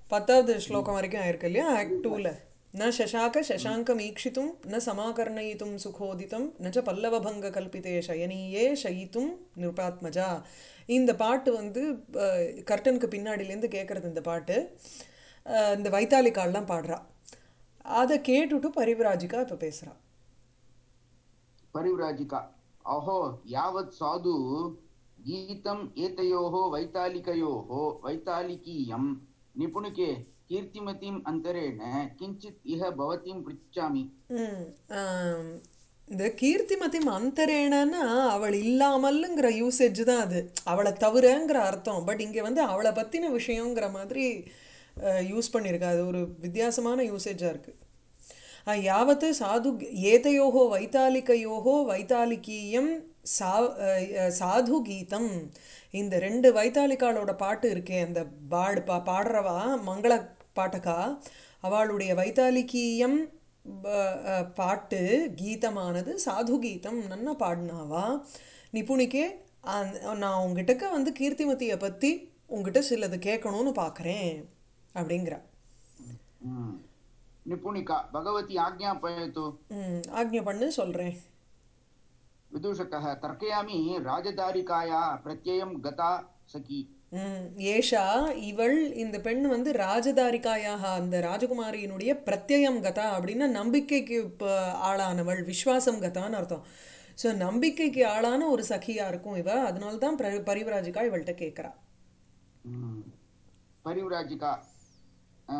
பத்தாவது ஸ்லோகம் வரைக்கும் ஆயிருக்கு இல்லையா ஆக்ட் டூவில் ந சசாக சசாங்கம் ஈக்ஷித்தும் ந சமாகர்ணயித்தும் சுகோதிதம் ந ச பல்லவபங்க கல்பிதே சயனீயே ஷயித்தும் நிருபாத்மஜா இந்த பாட்டு வந்து அஹ், கர்டனுக்கு பின்னாடிலேருந்து கேட்குறது இந்த பாட்டு அஹ், இந்த வைத்தாலிக்கால்லாம் பாடுறா அதை கேட்டுட்டு பரிவிராஜிகா இப்போ பேசுகிறா परिव्राजिका अहो यावत् साधु गीतम् एतयोः वैतालिकयोः वैतालिकीयं निपुणिके कीर्तिमतीम् अन्तरेण किञ्चित् इह भवतीं पृच्छामि ம், ஆம், இந்த கீர்த்திமதிம் அந்தரேனன்னா அவள் இல்லாமல்ங்கிற யூசேஜ் தான் அது அவளை தவிரங்கிற அர்த்தம் பட் இங்கே வந்து அவளை பற்றின விஷயங்கிற மாதிரி யூஸ் பண்ணியிருக்கா அது ஒரு வித்தியாசமான யூசேஜாக இருக்குது யாவத் சாது ஏதையோகோ வைத்தாலிகையோகோ வைத்தாலிகீயம் சா அஹ், சாது கீதம் இந்த ரெண்டு வைத்தாலிகாலோட பாட்டு இருக்கே அந்த பாடு பா பாடுறவா மங்கள பாட்டகா அவளுடைய வைத்தாலிகீயம் ப- அஹ், பாட்டு கீதமானது சாது கீதம் நன்னா பாடினாவா நிபுணிக்கே அந்த- நான் உங்ககிட்டக்க வந்து கீர்த்திமதியை பற்றி உங்ககிட்ட சிலது கேட்கணும்னு பார்க்குறேன் அப்படிங்கிறா हम्म। निपुणिका भगवती आज्ञापयतु ம் ஆக்ஞை பண்ணு சொல்கிறேன் विदूषकः तर्कयामि राजदारिकाया प्रत्ययं गता सखी ம் ஏஷா இவள் இந்த பெண் வந்து ராஜதாரிகாயாக அந்த ராஜகுமாரியினுடைய பிரத்யயம் கதா அப்படின்னா நம்பிக்கைக்கு இப்போ ஆளானவள் விஸ்வாசம் கதான்னு அர்த்தம் ஸோ நம்பிக்கைக்கு ஆளான ஒரு சகியா இருக்கும் இவ அதனால தான் பிர பரிவராஜிகா இவள்கிட்ட கேட்குறா हम्म। परिव्राजिका अ,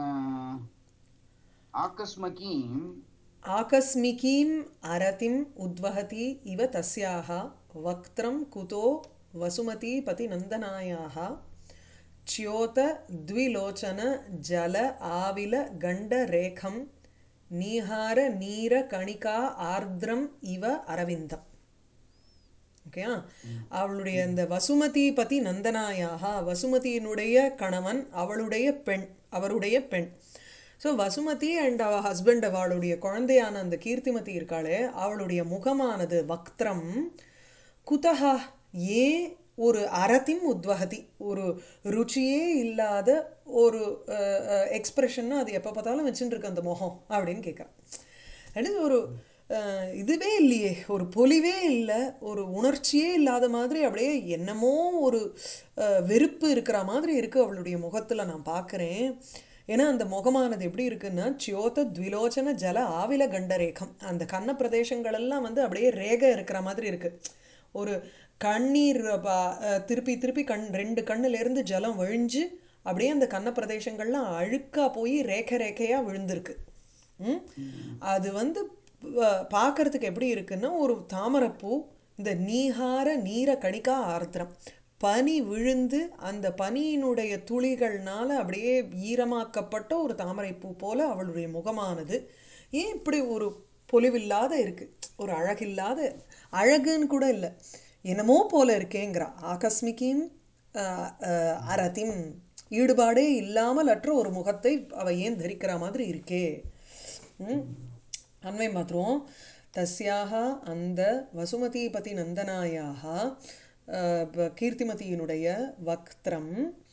आकस्मकीं ஆகஸ்மிகீம் அரதிம் உத்வஹதி இவ தஸ்யாக வக்திரம் குதோ வசுமதி பதி நந்தனாயாக च्योत द्विलोचन जल आविल गण्ड रेखं நீஹார நீர கணிகா ஆர்திரம் இவ அரவிந்தம் ஓகேயா அவளுடைய அந்த வசுமதி பதி நந்தனாயாக வசுமதியினுடைய கணவன் அவளுடைய பெண் அவருடைய பெண் ஸோ வசுமதி அண்ட் அவ ஹஸ்பண்ட் அவளுடைய குழந்தையான அந்த கீர்த்திமதி இருக்காளே அவளுடைய முகமானது வக்திரம் குதஹா ஏன் ஒரு அரத்தின் உத்வகதி ஒரு ருச்சியே இல்லாத ஒரு எக்ஸ்பிரஷன்னா அது எப்போ பார்த்தாலும் வச்சுட்டு இருக்கு அந்த முகம் அப்படின்னு கேட்குறேன் அடுத்து ஒரு அஹ், இதுவே இல்லையே ஒரு பொலிவே இல்லை ஒரு உணர்ச்சியே இல்லாத மாதிரி அப்படியே என்னமோ ஒரு அஹ், வெறுப்பு இருக்கிற மாதிரி இருக்குது அவளுடைய முகத்தில் நான் பார்க்குறேன் ஏன்னா அந்த முகமானது எப்படி இருக்குன்னா சியோத த்விலோச்சன ஜல ஆவில கண்டரேகம் அந்த கன்ன பிரதேசங்கள் எல்லாம் வந்து அப்படியே ரேகை இருக்கிற மாதிரி இருக்குது ஒரு கண்ணீர் ப- அஹ், திருப்பி திருப்பி கண் ரெண்டு கண்ணுலேருந்து ஜலம் வழிஞ்சு அப்படியே அந்த கன்ன பிரதேசங்கள்லாம் அழுக்கா போய் ரேகை ரேகையாக விழுந்திருக்கு ம்? அது வந்து பார்க்கறதுக்கு எப்படி இருக்குன்னா ஒரு தாமரைப்பூ இந்த நீஹார நீர கணிகா ஆர்த்திரம் பனி விழுந்து அந்த பனியினுடைய துளிகள்னால அப்படியே ஈரமாக்கப்பட்ட ஒரு தாமரைப்பூ போல அவளுடைய முகமானது ஏன் இப்படி ஒரு பொலிவில்லாத இருக்கு ஒரு அழகில்லாத அழகுன்னு கூட இல்லை என்னமோ போல இருக்கேங்கிறா ஆகஸ்மிகின் அஹ், அஹ், அரதிம் ஈடுபாடே இல்லாமல் அற்ற ஒரு முகத்தை அவ ஏன் தரிக்கிற மாதிரி இருக்கே ம்? அன்வை மாத்திரம் தஸ்யாக அந்த வசுமதிபதி நந்தனாயாக அஹ், ப- கீர்த்திமதியினுடைய வக்திரம்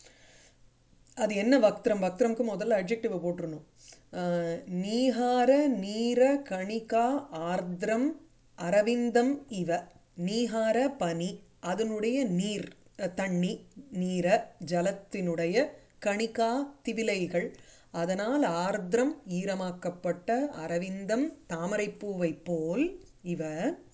அது என்ன வக்திரம் வக்திரம்க்கு முதல்ல அட்ஜெக்டிவை போட்டுருணும் அஹ், நீஹார நீர கணிகா ஆர்திரம் அரவிந்தம் இவ நீஹார பனி அதனுடைய நீர் அஹ், தண்ணி நீர ஜலத்தினுடைய கணிகா திவிலைகள் அதனால் ஆர்திரம் ஈரமாக்கப்பட்ட அரவிந்தம் தாமரைப்பூவைப் போல் இவ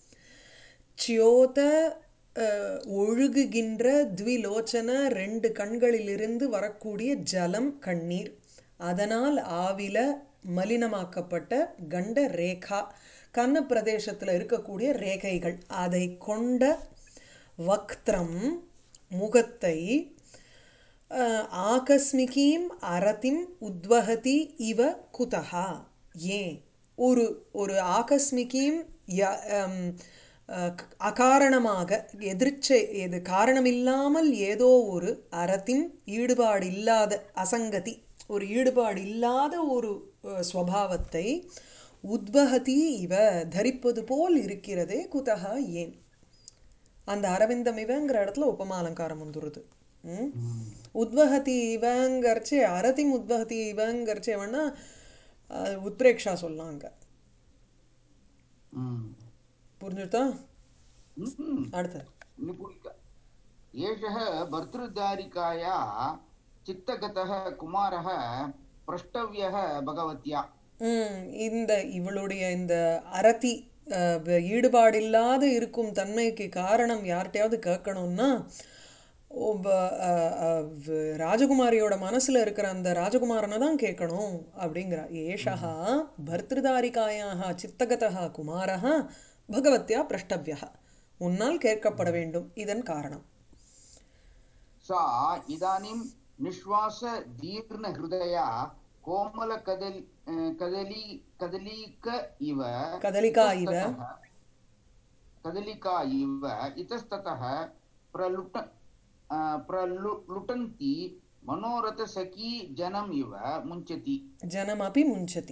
சியோத அஹ், ஒழுகுகின்ற த்விலோச்சன ரெண்டு கண்களிலிருந்து வரக்கூடிய ஜலம் கண்ணீர் அதனால் ஆவில மலினமாக்கப்பட்ட கண்ட ரேகா கன்ன பிரதேசத்தில் இருக்கக்கூடிய ரேகைகள் அதை கொண்ட வக்திரம் முகத்தை அஹ், ஆகஸ்மிகீம் அரதிம் உத்வகதி இவ குதஹா ஏன் ஒரு ஒரு ஆகஸ்மிகீம் ய- அம், அஹ், க- அகாரணமாக எதிர்ச்சை இது காரணமில்லாமல் ஏதோ ஒரு அறத்தின் ஈடுபாடு இல்லாத அசங்கதி ஒரு ஈடுபாடு இல்லாத ஒரு அஹ், ஸ்வபாவத்தை உத்வகதி இவ தரிப்பது போல் இருக்கிறதே குதஹா ஏன் அந்த அரவிந்தம் இவங்கிற இடத்துல உபமா அலங்காரம் வந்துடுது ம்? உத்வஹதி இவங்கரிச்சு அரதிம் உத்வஹதி இவங்கரிச்சு வேணா அஹ், உத்பிரேக்ஷா சொல்லலாம் அங்க ம். புரிஞ்சுட்டா ம். அடுத்தது निपुणिक एषः भर्तृदारिकाया चित्तगतः कुमारः प्रष्टव्यः भगवत्या ம், இந்த இவளுடைய இந்த அரதி அஹ், வ- ஈடுபாடில்லாத இருக்கும் தன்மைக்கு காரணம் யார்கிட்டயாவது கேட்கணும்னா ஒவ்வ- அஹ், அஹ், வ- ராஜகுமாரியோட மனசுல இருக்கிற அந்த ராஜகுமாரனை தான் கேட்கணும் அப்படிங்கிறா ஏஷா பர்திருதாரிகாயாக சித்தகதா குமாரः பகவத்யா பிரஷ்டவ்யா உன்னால் கேட்கப்பட வேண்டும் இதன் காரணம் सा इदानीं निःश्वासदीर्णहृदया कोमलकदली कदली कदलीक इव கதலிகா இவ इतस्ततः कदलिका इव इतस्ततः प्रलुट अ, प्रलुटन्ती मनोरथसखी जनम् इव मुञ्चति ஜனமபி முஞ்சதி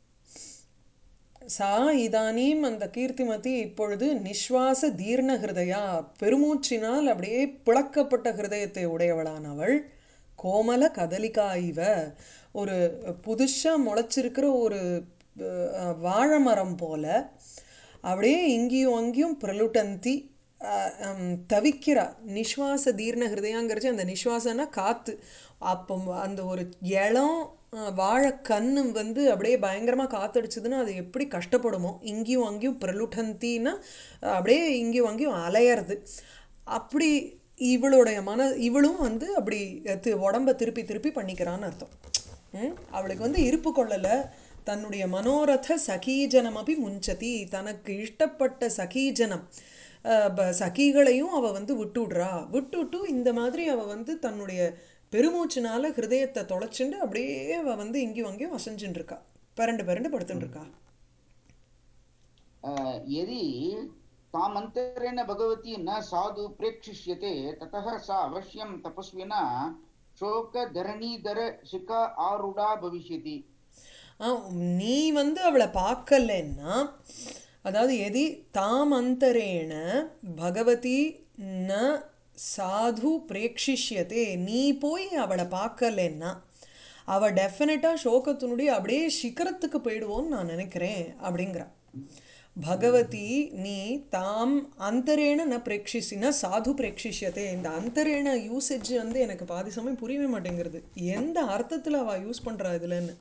சா இதானீம் அந்த கீர்த்திமதி இப்பொழுது நிஸ்வாச தீர்ண ஹிருதயா பெருமூச்சினால் அப்படியே பிளக்கப்பட்ட ஹிருதயத்தை உடையவளானவள் கோமல கதலிகா இவ ஒரு புதுசா முளைச்சிருக்கிற ஒரு அஹ், வாழை மரம் போல அப்படியே இங்கேயும் அங்கேயும் பிரலுட்டந்தி அஹ், ஹம், தவிக்கிறா நிஸ்வாச தீர்ண ஹிருதயாங்கிறச்சு அந்த நிஸ்வாசனா காத்து அப்போ அந்த ஒரு இளம் அஹ், வாழைக்கன்னு வந்து அப்படியே பயங்கரமாக காத்தடிச்சதுன்னா அது எப்படி கஷ்டப்படுமோ இங்கேயும் அங்கேயும் பிரலுட்டந்தின்னா அப்படியே இங்கேயும் அங்கேயும் அலையறது அப்படி இவளுடைய மன இவளும் வந்து அப்படி தி- உடம்ப திருப்பி திருப்பி பண்ணிக்கிறான்னு அர்த்தம் ம்? அவளுக்கு வந்து இருப்பு கொள்ளலை தன்னுடைய மனோரத சகீஜனம் அப்படி முஞ்சதி தனக்கு இஷ்டப்பட்ட சகீஜனம் அஹ், ப- சகிகளையும் அவ வந்து விட்டுடுறா விட்டுட்டு இந்த மாதிரி அவ வந்து தன்னுடைய பெருமூச்சினால ஹிருதயத்தை தொலைச்சுண்டு அப்படியே அவ வந்து இங்கேயும் அங்கேயும் அசைஞ்சுட்டு இருக்கா பரண்டு பரண்டு படுத்துட்டு இருக்கா अ, यदि तामन्तरेण भगवती न साधु प्रेक्षिष्यते ततः सा अवश्यं तपस्विना शोकधरणीधरशिखा आरूढा भविष्यति ஆ, நீ வந்து அவளை பார்க்கலன்னா அதாவது எதி தாம் அந்தரேண பகவதி ந சாது பிரேக்ஷிஷ்யதே நீ போய் அவளை பார்க்கலன்னா அவ டெஃபினட்டாக சோகத்தினுடைய அப்படியே சிகரத்துக்கு போயிடுவோன்னு நான் நினைக்கிறேன் அப்படிங்கிறா பகவதி நீ தாம் அந்தரேண ந பிரேக்ஷிசினா சாது பிரேக்ஷிஷ்யத்தே இந்த அந்தரேண யூசேஜ் வந்து எனக்கு பாதி சமயம் புரியவே மாட்டேங்கிறது எந்த அர்த்தத்தில் அவள் யூஸ் பண்ணுறா இதுலன்னு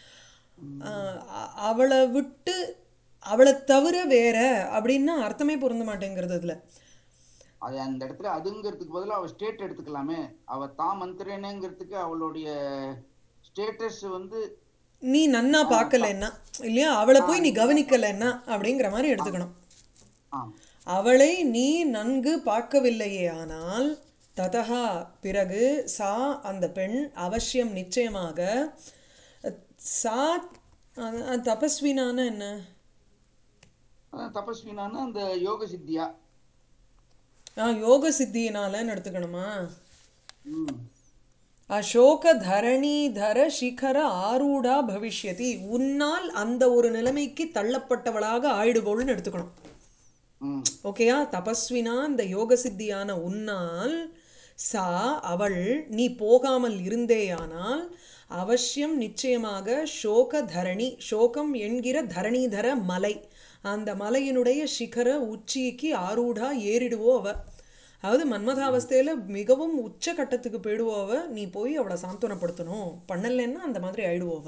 ஆஹ் அ- அவளை விட்டு அவளை தவிர வேற அப்படின்னா அர்த்தமே பொருந்த மாட்டேங்கிறது அதுல அது அந்த இடத்துல அதுங்கிறதுக்கு பதிலா அவ ஸ்டேட் எடுத்துக்கலாமே அவ தாம் மந்திரேனங்கிறதுக்கு அவளுடைய ஸ்டேட்டஸ் வந்து நீ நன்னா பார்க்கலன்னா இல்லையா அவளை போய் நீ கவனிக்கலைன்னா அப்படிங்கிற மாதிரி எடுத்துக்கணும் ஆம் அவளை நீ நன்கு பார்க்கவில்லையே ஆனால் ததா பிறகு சா அந்த பெண் அவசியம் நிச்சயமாக சா அஹ், அஹ், தபஸ்வினான என்ன அதான் தபஸ்வினான்னு அந்த யோக சித்தியா ஆ யோக சித்தியினாலன்னு எடுத்துக்கணுமா ம் அசோக தரணீதர சிகர ஆரூடா பவிஷ்யதி உன்னால் அந்த ஒரு நிலைமைக்கு தள்ளப்பட்டவளாக ஆயிடுவோள்னு எடுத்துக்கணும் ம் ஓகேயா தபஸ்வினா இந்த யோக சித்தியான உன்னால் சா அவள் நீ போகாமல் இருந்தேயானால் அவசியம் நிச்சயமாக சோக தரணி சோகம் என்கிற தரணீதர மலை அந்த மலையினுடைய சிகர உச்சிக்கு ஆரூடா ஏறிடுவோ அவ அதாவது மன்மதாவஸ்தையில மிகவும் உச்ச கட்டத்துக்கு போயிடுவோ அவ நீ போய் அவளை சாந்தனப்படுத்தணும் பண்ணலைன்னா அந்த மாதிரி ஆயிடுவோவ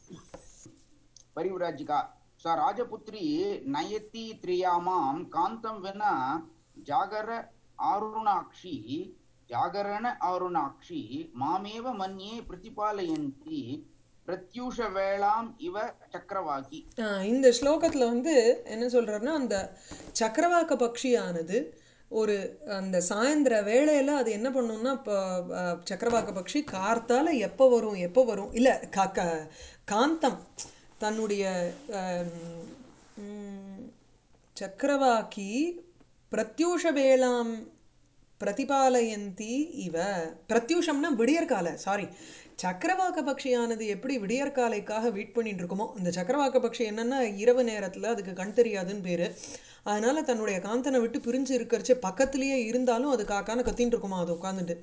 परिव्राजिका सा राजपुत्री नयति त्रियामां कान्तं विना जागर आरुणाक्षी जागरण आरुणाक्षी मामेव मन्ये प्रतिपालयन्ति प्रत्यूषवेळाम् इव चक्रवाकी ஆஹ் இந்த ஸ்லோகத்தில் வந்து என்ன சொல்றாருன்னா அந்த சக்கரவாக்க பக்ஷியானது ஒரு அந்த சாயந்தர வேளையில் அது என்ன பண்ணும்னா இப்போ அஹ், சக்கரவாக்க பக்ஷி கார்த்தால எப்போ வரும் எப்போ வரும் இல்லை கா க- காந்தம் தன்னுடைய ஆம், ம், சக்கரவாக்கி பிரத்யூஷ வேளாம் பிரதிபாலயந்தி இவ பிரத்யூஷம்னா விடியற்கால சாரி சக்கரவாக்க பக்ஷியானது எப்படி விடியற்காலைக்காக வெயிட் பண்ணிட்டு இருக்குமோ இந்த சக்கரவாக்க பக்ஷி என்னன்னா இரவு நேரத்தில் அதுக்கு கண் தெரியாதுன்னு பேர் அதனால தன்னுடைய காந்தனை விட்டு பிரிஞ்சு இருக்கிறச்சே பக்கத்துலேயே இருந்தாலும் அது காக்கான கத்தின்னு இருக்குமா அது உட்காந்துட்டு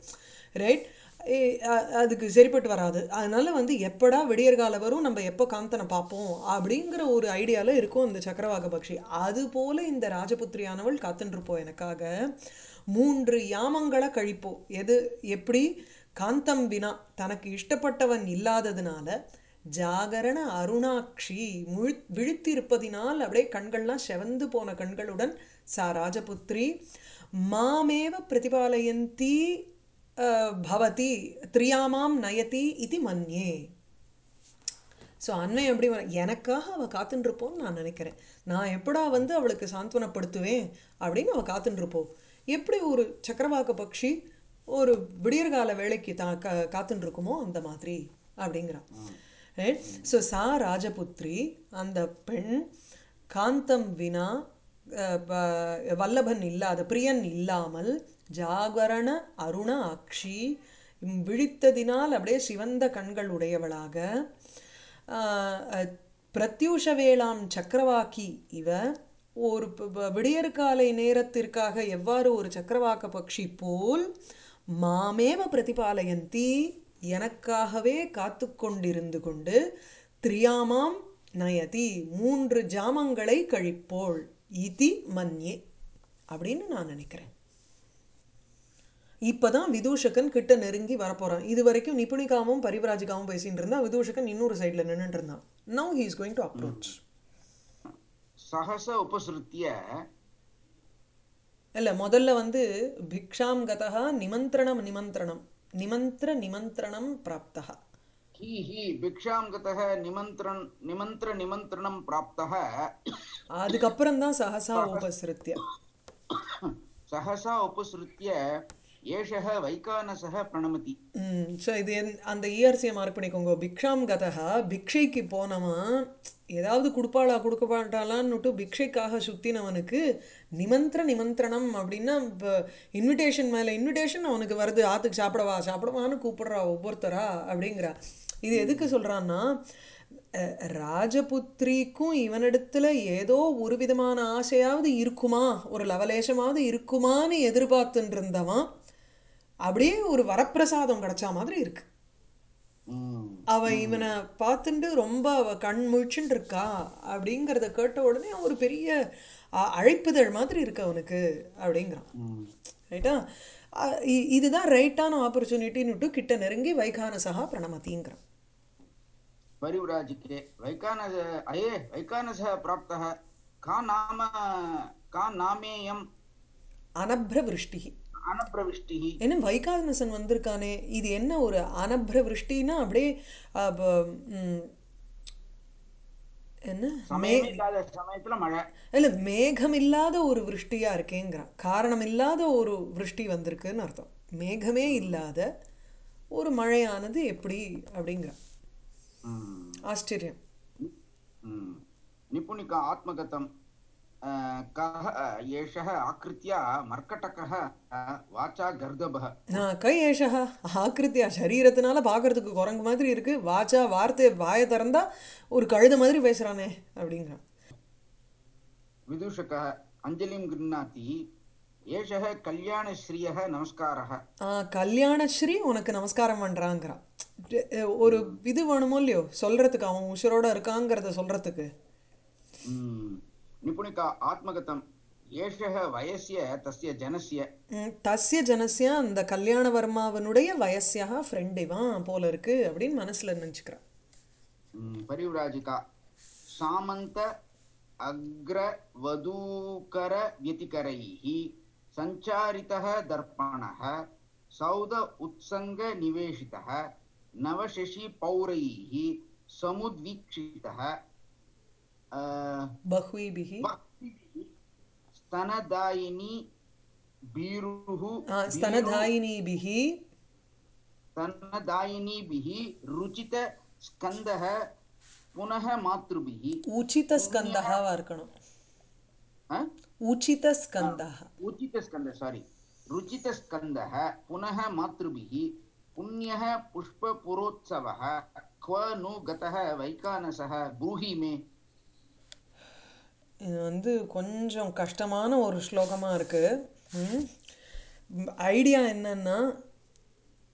ரைட் அதுக்கு சரிப்பட்டு வராது அதனால வந்து எப்படா விடியற்கால வரும் நம்ம எப்போ காந்தனை பார்ப்போம் அப்படிங்கிற ஒரு ஐடியாவில் இருக்கும் இந்த சக்கரவாக பக்ஷி அது போல இந்த ராஜபுத்திரியானவள் காத்துருப்போம் எனக்காக மூன்று யாமங்களை கழிப்போம் எது எப்படி காந்தம் வினா தனக்கு இஷ்டப்பட்டவன் இல்லாததுனால ஜாகரண அருணாட்சி முழு விழித்திருப்பதினால் அப்படியே கண்கள்லாம் செவந்து போன கண்களுடன் சா ராஜபுத்ரி மாமேவ பிரதிபாலயந்தி அஹ், பவதி திரியாமாம் நயதி இது மன்யே ஸோ அன்வயம் எப்படி வரும் எனக்காக அவள் காத்துருப்போன்னு நான் நினைக்கிறேன் நான் எப்படா வந்து அவளுக்கு சாந்த்வனப்படுத்துவேன் அப்படின்னு அவள் காத்துருப்போம் எப்படி ஒரு சக்கரவாக்க பக்ஷி ஒரு விடியற்கால வேலைக்கு தா கா காத்துருக்குமோ அந்த மாதிரி அப்படிங்கிறான் ரைட் ஸோ சா ராஜபுத்ரி அந்த பெண் காந்தம் வினா அஹ், ப- வல்லபன் இல்லாத பிரியன் இல்லாமல் ஜாகரண அருண அக்ஷி விழித்ததினால் அப்படியே சிவந்த கண்கள் உடையவளாக ஆஹ், அஹ், பிரத்யூஷ வேளாம் சக்கரவாக்கி இவ ஒரு ப- ப- விடியற்காலை நேரத்திற்காக எவ்வாறு ஒரு சக்கரவாக்க பக்ஷி போல் மாமேவ பிரதிபாலயந்தி எனக்காகவே காத்து கொண்டிருந்து கொண்டு திரியாமாம் நயதி மூன்று ஜாமங்களை கழிப்போள் இதி மன்யே அப்படின்னு நான் நினைக்கிறேன் இப்பதான் விதூஷகன் கிட்ட நெருங்கி வரப்போறான் இது வரைக்கும் நிபுணிகாவும் பரிவராஜிகாவும் பேசிட்டு இருந்தா விதூஷகன் இன்னொரு சைடுல நின்னுட்டு இருந்தான் now he is going to approach சகச உபசிருத்திய இல்ல முதல்ல வந்து பிக்ஷாம் கதா நிமந்திரணம் நிமந்திரணம் நிமந்திர நிமந்திரணம் பிராப்தா ஹி ஹி பிக்ஷாம் கதः நிமந்திரன் நிமந்திர நிமந்திரணம் பிராப்தः அதுக்கப்புறம் தான் சஹசா உபசிருத்திய சகசா உபசிருத்திய ஏஷः வைகானசः பிரணமதி ம் ஸோ இது என் அந்த இஆர்சியை மார்க் பண்ணிக்கோங்க பிக்ஷாம் கதா பிக்ஷைக்கு போனவன் ஏதாவது கொடுப்பாளா கொடுக்க மாட்டாளான்னுட்டு பிக்ஷைக்காக சுத்தினவனுக்கு நிமந்திர நிமந்திரணம் அப்படின்னா இப்போ இன்விடேஷன் மேலே இன்விடேஷன் அவனுக்கு வருது ஆத்துக்கு சாப்பிடவா சாப்பிடவான்னு கூப்பிடுறா ஒவ்வொருத்தரா அப்படிங்கிறா இது எதுக்கு சொல்கிறான்னா ராஜபுத்திரிக்கும் இவனிடத்துல ஏதோ ஒரு விதமான ஆசையாவது இருக்குமா ஒரு லவலேசமாவது இருக்குமான்னு எதிர்பார்த்துட்டு இருந்தவன் அப்படியே ஒரு வரப்பிரசாதம் கிடைச்ச மாதிரி இருக்கு ம். அவ இவனை பார்த்துட்டு ரொம்ப அவ கண் முழிச்சுட்டு இருக்கா அப்படிங்கிறத கேட்ட உடனே ஒரு பெரிய அ- அழைப்புதழ் மாதிரி இருக்கு அவனுக்கு அப்படிங்கிறான் ம். ரைட்டா அ- இ- இதுதான் ரைட்டான ஆப்பர்ச்சுனிட்டின்னுட்டு கிட்ட நெருங்கி வைகானசகா பிரணமதிங்கிறான் परिव्राजिके वैकानस अये वैकानसः प्राप्तः का नाम का नामेयम् அனப்ர விருஷ்டி अनप्रविष्टिः என்ன வைகானசன் வந்திருக்கானே இது என்ன ஒரு அனப்ர விருஷ்டின்னா அப்படியே அ, ப- ம், என்ன சமயம் இல்லாத சமயத்துல மழை இல்ல மேகம் இல்லாத ஒரு விருஷ்டியா இருக்கேங்கிறான் காரணம் இல்லாத ஒரு விருஷ்டி வந்திருக்குன்னு அர்த்தம் மேகமே இல்லாத ஒரு மழையானது எப்படி அப்படிங்கிறான் ம். ஆச்சரியம் ம். निपुणिका आत्मगतं अ, कः एषः आकृत्य मर्कटकः अ, वाचा गर्दभः நான் கை ஏஷா ஆக்கிருத்தியா சரீரத்தினால பார்க்கறதுக்கு குரங்கு மாதிரி இருக்கு வாச்சா வார்த்தை வாயை திறந்தா ஒரு கழுத மாதிரி பேசுறானே அப்படிங்கிறான் विदूषकः अञ्जलिं गृह्णाति एषः कल्याणश्रियः नमस्कारः ஆ, கல்யாணஸ்ரீ உனக்கு நமஸ்காரம் பண்றாங்கிறான் ஒரு இது வேணுமோ இல்லையோ சொல்றதுக்கு அவன் உசுரோட இருக்காங்கிறத சொல்றதுக்கு ம். निपुणिका आत्मगतम् एषः वयस्य तस्य जनस्य ம், தஸ்ய ஜனசிய அந்த கல்யாணவர்மாவனுடைய வயசியா ஃப்ரெண்ட் இவன் போல இருக்கு அப்படின்னு மனசுல நினைச்சுக்கிறான் ம், परिव्राजिका सामन्त अग्रवधूकरव्यतिकरैः सञ्चारितः दर्पणः सौद उत्सङ्गनिवेशितः नवशशिपौरैः समुद्वीक्षितः अ, பஹ்வீபிஹி भक्तिभिः स्तनदायिनी बीरुः ஆ, ஸ்தனதாயினீபிஹி स्तनदायिनीभिः रुचितस्कन्दः पुनः मातृभिः உச்சித ஸ்கந்தகாவா இருக்கணும் अ? உச்சித ஸ்கந்தா उचितस्कन्दः सारी रुचितस्कन्दः पुनः मातृभिः पुण्यः पुष्पपुरोत्सवः क्व नु गतः वैकानसः ब्रूहि मे இது வந்து கொஞ்சம் கஷ்டமான ஒரு ஸ்லோகமாக இருக்கு ஐடியா என்னன்னா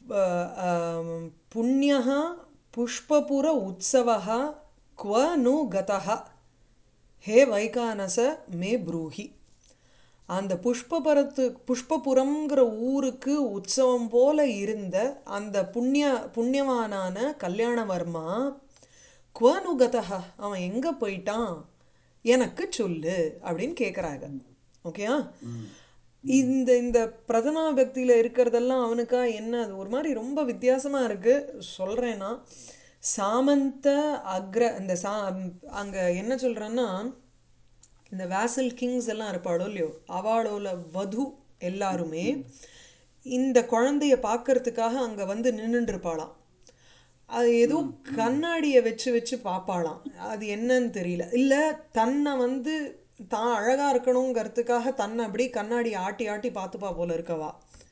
புண்ணியः புஷ்பபுர உற்சவः क्व नु गतः ஹே வைகானச மே ப்ரூஹி அந்த புஷ்பபுரத்து புஷ்பபுரம்ங்கிற ஊருக்கு உற்சவம் போல இருந்த அந்த புண்ணிய புண்ணியவானான கல்யாணவர்மா குவனுகதா அவன் எங்கே போயிட்டான் எனக்கு சொல்லு அப்படின்னு கேட்குறாங்க ஓகேயா இந்த இந்த பிரதமா பக்தியில் இருக்கிறதெல்லாம் அவனுக்கா என்ன அது ஒரு மாதிரி ரொம்ப வித்தியாசமாக இருக்குது சொல்கிறேன்னா சாமந்த அக்ர இந்த சா அங்கே என்ன சொல்கிறேன்னா இந்த வேசல் கிங்ஸ் எல்லாம் இருப்பாளோ இல்லையோ அவளோட வது எல்லாருமே இந்த குழந்தைய பார்க்கறதுக்காக அங்கே வந்து நின்றுட்டு இருப்பாளாம் அது ஏதோ கண்ணாடியை வச்சு வச்சு பார்ப்பாளாம் அது என்னன்னு தெரியல இல்லை தன்னை வந்து தான் அழகாக இருக்கணுங்கிறதுக்காக தன்னை அப்படி கண்ணாடி ஆட்டி ஆட்டி பார்த்துப்பா போல இருக்கவா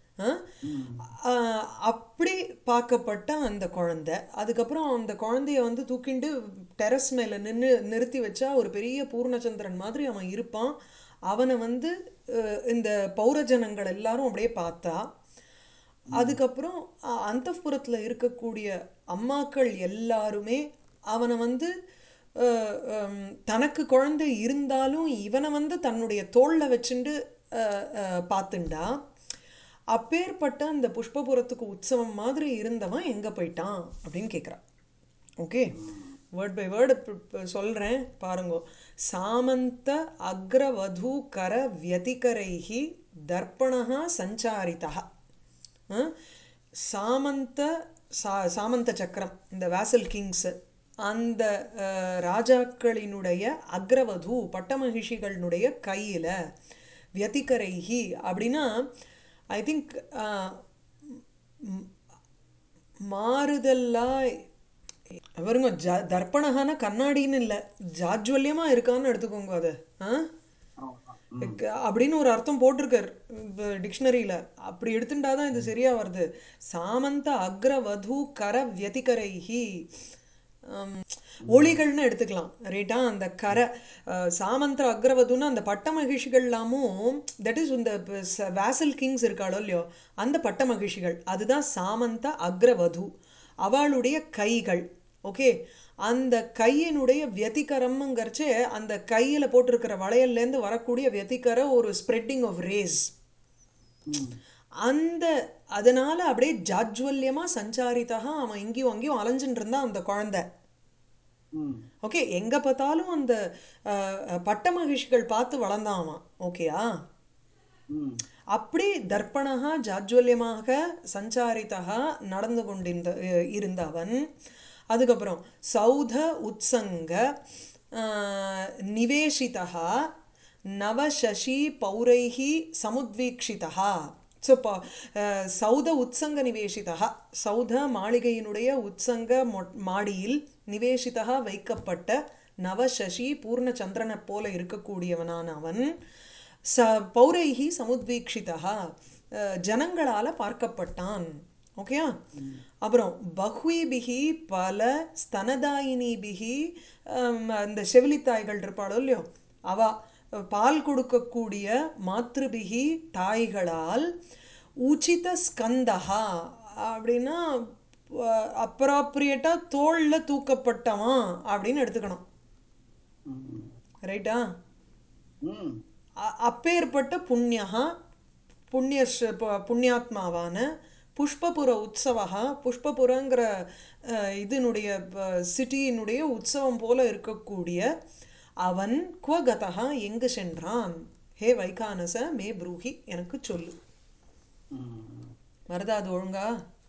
அப்படி பார்க்கப்பட்ட அந்த குழந்தை அதுக்கப்புறம் அந்த குழந்தைய வந்து தூக்கிண்டு டெரஸ் மேலே நின்று நிறுத்தி வச்சா ஒரு பெரிய பூர்ணச்சந்திரன் மாதிரி அவன் இருப்பான் அவனை வந்து இந்த பௌரஜனங்கள் எல்லாரும் அப்படியே பார்த்தா அதுக்கப்புறம் அந்தப்புறத்தில் இருக்கக்கூடிய அம்மாக்கள் எல்லாருமே அவனை வந்து தனக்கு குழந்தை இருந்தாலும் இவனை வந்து தன்னுடைய தோளில் வச்சுண்டு பார்த்துண்டா அப்பேற்பட்ட அந்த புஷ்பபுரத்துக்கு உற்சவம் மாதிரி இருந்தவன் எங்கே போயிட்டான் அப்படின்னு கேட்குறான் ஓகே வேர்ட் பை வேர்டு சொல்கிறேன் பாருங்க சாமந்த அக்ரவது கர வியதிகரைஹி தர்ப்பணா சஞ்சாரிதா சாமந்த சா சாமந்த சக்கரம் இந்த வேசல் கிங்ஸு அந்த ராஜாக்களினுடைய அக்ரவது பட்டமகிஷிகளினுடைய கையில் வியதிகரைஹி அப்படின்னா ஐ திங்க் மாறுதல்லாக அவருங்க ஜ தர்ப்பணகான கண்ணாடின்னு இல்லை ஜாஜ்வல்யமாக இருக்கான்னு எடுத்துக்கோங்க அதை ஆ அப்படின்னு ஒரு அர்த்தம் போட்டிருக்கார் டிக்ஷனரியில் அப்படி எடுத்துட்டாதான் இது சரியாக வருது சாமந்த அக்ரவது கர வியதிகரைஹி ஒளிகள்னு எடுத்துக்கலாம் ரைட்டா அந்த கரை சாமந்திர அக்ரவதுன்னு அந்த பட்ட மகிழ்ச்சிகள்லாமும் தட் இஸ் இந்த வேசல் கிங்ஸ் இருக்காளோ இல்லையோ அந்த பட்ட மகிழ்ச்சிகள் அதுதான் சாமந்த அக்ரவது அவளுடைய கைகள் ஓகே அந்த கையினுடைய வியதிகரம்ங்கிறச்சே அந்த கையில் போட்டிருக்கிற வளையல்லேருந்து வரக்கூடிய வியதிகர ஒரு ஸ்ப்ரெட்டிங் ஆஃப் ரேஸ் அந்த அதனால அப்படியே ஜாஜ்வல்யமாக சஞ்சாரித்தாக அவன் இங்கேயும் அங்கேயும் அலைஞ்சுட்டு இருந்தான் அந்த குழந்தை ஓகே எங்கே பார்த்தாலும் அந்த பட்ட மகிழ்ச்சிகள் பார்த்து வளர்ந்தான் அவன் ஓகேயா அப்படி தர்ப்பணா ஜாஜ்வல்யமாக சஞ்சாரித்தா நடந்து கொண்டிருந்த இருந்தவன் அதுக்கப்புறம் சௌத உத்சங்க நிவேஷிதா நவசசி பௌரைஹி சமுத்வீக்ஷிதா ஸோ இப்போ சௌத உத்சங்க நிவேஷிதா சௌத மாளிகையினுடைய உத்சங்க மாடியில் நிவேஷிதா வைக்கப்பட்ட நவசசி பூர்ணச்சந்திரனை போல இருக்கக்கூடியவனான அவன் ச பௌரைஹி சமுத்வீக்ஷிதா ஜனங்களால் பார்க்கப்பட்டான் ஓகேயா அப்புறம் பஹ்வீபிகி பல ஸ்தனதாயினிபிகி இந்த செவிலித்தாய்கள் இருப்பாளோ இல்லையோ அவ பால் கொடுக்கக்கூடிய மாத்ருபிகி தாய்களால் உச்சித ஸ்கந்தகா அப்படின்னா அப்ராப்ரியேட்டாக தோளில் தூக்கப்பட்டவன் அப்படின்னு எடுத்துக்கணும் ரைட்டா அப்பேற்பட்ட புண்ணியா புண்ணிய புண்ணியாத்மாவான புஷ்பபுர உற்சவா புஷ்பபுரங்கிற இதனுடைய சிட்டியினுடைய உற்சவம் போல இருக்கக்கூடிய அவன் குவகதா எங்கு சென்றான் ஹே வைகானச மே ப்ரூஹி எனக்கு சொல்லு வருதா அது ஒழுங்கா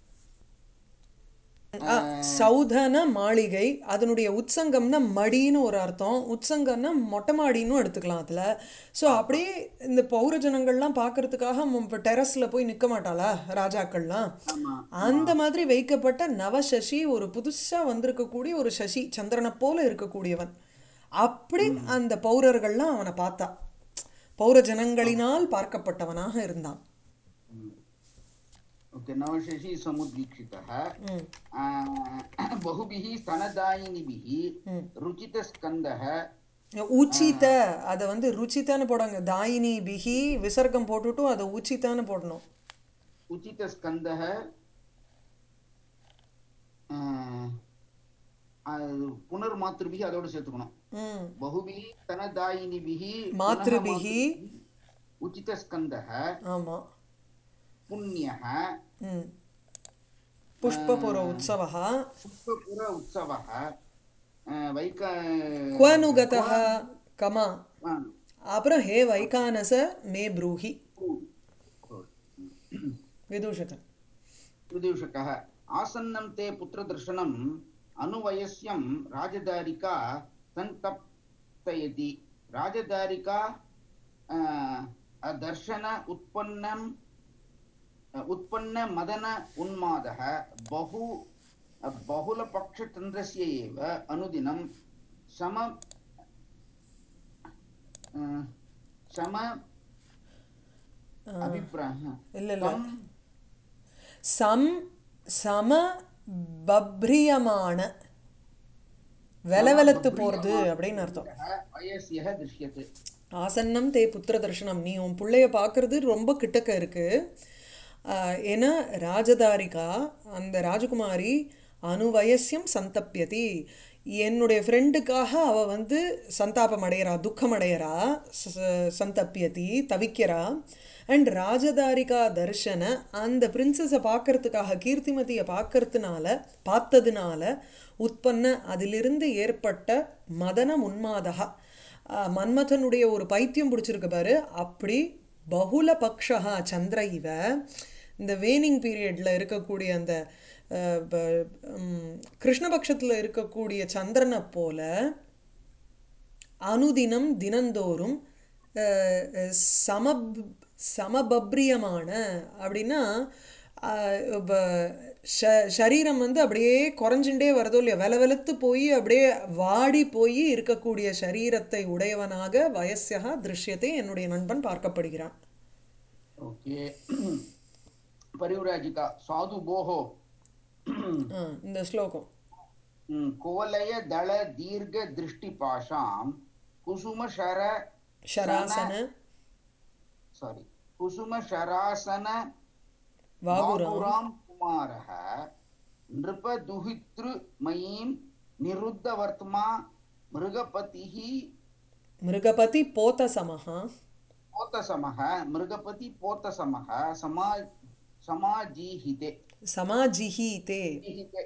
சௌதன மாளிகை அதனுடைய உற்சங்கம்னா மடின்னு ஒரு அர்த்தம் உற்சங்கம்னா மொட்டை மாடின்னு எடுத்துக்கலாம் அதில் ஸோ அப்படியே இந்த பௌரஜனங்கள்லாம் பார்க்கறதுக்காக இப்போ டெரஸில் போய் நிற்க மாட்டாளா ராஜாக்கள்லாம் அந்த மாதிரி வைக்கப்பட்ட நவசசி ஒரு புதுசாக வந்திருக்கக்கூடிய ஒரு சசி சந்திரனை போல இருக்கக்கூடியவன் அப்படி அந்த பௌரர்கள்லாம் அவனை பார்த்தா பௌரஜனங்களினால் பார்க்கப்பட்டவனாக இருந்தான் ओके नवशशि समुद्वीक्षितः बहुभिः स्तनदायिनिभिः रुचितस्कन्दः உச்சித அதை வந்து ருச்சிதான்னு போடாங்க தாயினி பிகி விசர்க்கம் போட்டுட்டும் அதை உச்சிதான்னு போடணும் उचितस्कन्दः ஆஹ், அது புனர் மாத்திருபிகி அதோட சேர்த்துக்கணும் ம் பகுபிகி தனதாயினிபிகி மாத்ருபிகி. உச்சித ஸ்கந்தக ஆமாம் புண்ணியः ம் புஷ்பபுர உற்சவः புஷ்பபுர உற்சவः ஆஹ், வைக்க क्वनुगतः कमा ஆ, அப்புறம் ஹே வைகானச மே ப்ரூஹி விதூஷகன் विदूषकः आसन्नं ते पुत्रदर्शनम् अनुवयस्यं राजदारिका सन्तप्तयति राजदारिका अ, दर्शन उत्पन्नम् उत्पन्नमदन उन्मादः बहु बहुलपक्षचन्द्रस्य एव अनुदिनं सम अ, सम अभिप्रायः இல்லை இல்லை सम சம் சம பப்ரியமான வெலவெலத்து போகிறது அப்படின்னு அர்த்தம் வயசியக திருஷ்யத்து ஆசன்னம் தே புத்திர தர்ஷனம் நீ உன் பிள்ளைய பார்க்கறது ரொம்ப கிட்டக்க இருக்கு ஆஹ், ஏன்னா ராஜதாரிகா அந்த ராஜகுமாரி அனுவயசியம் சந்தப்பியதி என்னுடைய ஃப்ரெண்டுக்காக அவ வந்து சந்தாபம் அடைகிறா துக்கம் அடைகிறா ச- சந்தப்பியதி தவிக்கிறா அண்ட் ராஜதாரிகா தர்ஷன அந்த பிரின்சஸை பார்க்கறதுக்காக கீர்த்திமதியை பார்க்கறதுனால பார்த்ததுனால உற்பன்ன அதிலிருந்து ஏற்பட்ட மதன உன்மாதகா ஆஹ் மன்மதனுடைய ஒரு பைத்தியம் பிடிச்சிருக்கு பாரு அப்படி பகுல பக்ஷா சந்திர இவ இந்த வேனிங் பீரியட்ல இருக்கக்கூடிய அந்த ஆஹ் ப- உம், கிருஷ்ணபக்ஷத்துல இருக்கக்கூடிய சந்திரனை போல அனுதினம் தினந்தோறும் அஹ், அஹ், சமப் சமபப்ரியமான அப்படின்னா அஹ், இப்ப ஷ- சரீரம் வந்து அப்படியே குறைஞ்சுட்டே வரதோ இல்லையா வெல வெலத்து போய் அப்படியே வாடி போய் இருக்கக்கூடிய சரீரத்தை உடையவனாக வயசியா திருஷ்யத்தை என்னுடைய நண்பன் பார்க்கப்படுகிறான் ஓகே परिव्राजिका साधु भोः ஆ, இந்த ஸ்லோகம் कुवलय दल दीर्घ दृष्टिपाशां कुसुम शर ஷராசன सारी कुसुम शरासन வாகுராம் वागुरां कुमारः नृपदुहितृमयीं निरुद्धवर्त्मा मृगपतिः மிருகபதி போத்தசமஹா पोतसमः मृगपति पोतसमः समा समाजीहिते சமாஜிஹீதே जीहिते